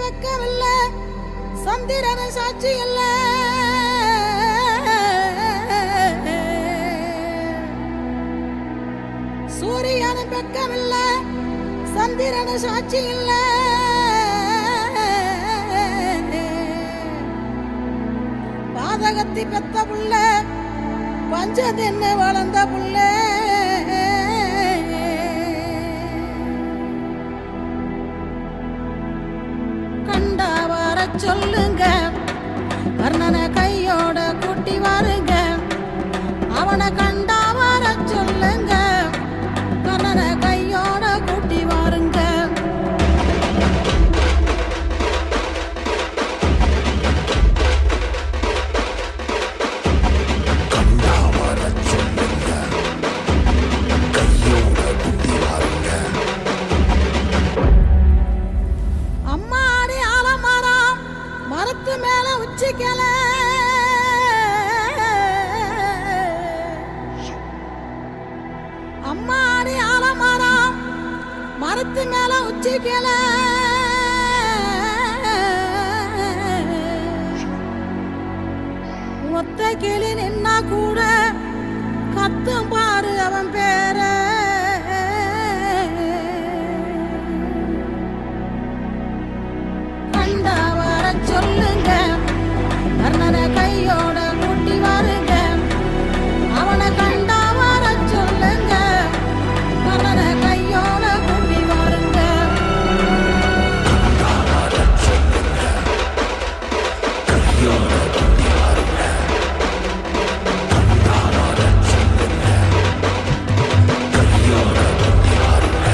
வெக்கமில்ல சந்திரன சாட்சி இல்ல சூரியன வெக்கமில்ல சந்திரன சாட்சி இல்ல பாதகத்தி பெத்த புள்ள பஞ்சதின்னு வளர்ந்த புள்ள கண்டா வர சொல்லுங்க கர்ணனை கையோட கூட்டி வாருங்க அவனை கண்டா வர சொல்லுங்க கர்ணனை கையோட கூட்டி வாருங்க கண்டா வர சொல்லுங்க கையோட குட்டி வாருங்க அம்மாடி ஆலமரம் மரத்து மேல உச்சிக்கல அம்மாடி ஆலமரம் மரத்து மேல உச்சிக்கல ஒத்த கிளி நின்னா கூட கத்தும் பாரு அவன் பேர கண்டா வர சொல்லுங்க கர்ணனை கையோட கூட்டி வாருங்க அவனை கண்டா வர சொல்லுங்க கர்ணனை கையோட கூட்டி வாருங்க கண்டா வர சொல்லுங்க கையோட குட்டி வாருங்க கண்டா வர சொல்லுங்க கையோட குட்டி வாருங்க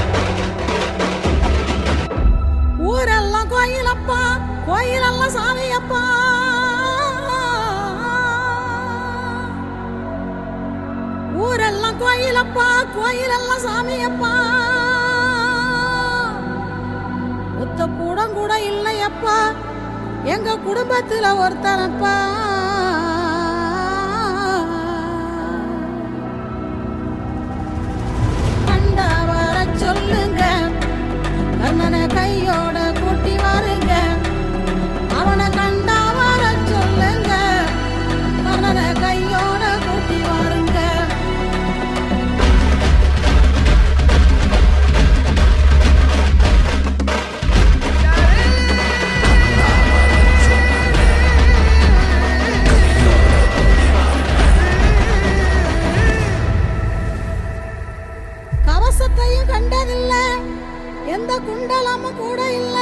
ஊரெல்லாம் கோயிலப்பா கோயிலெல்லாம் சாமியப்பா ஊரெல்லாம் கோயிலப்பா கோயிலெல்லாம் சாமியப்பா ஒத்த கூடம் கூட இல்லையப்பா எங்க குடும்பத்துல ஒருத்தனப்பா கண்டா வர சொல்லுங்க கர்ணனை கையோட கூட்டி வாருங்க அவனை கண்டா வர சொல்லுங்க கர்ணனை கையோட கூட்டி வாருங்க கவசத்தையும் கண்டதில்ல எந்த குண்டலமும் கூட இல்ல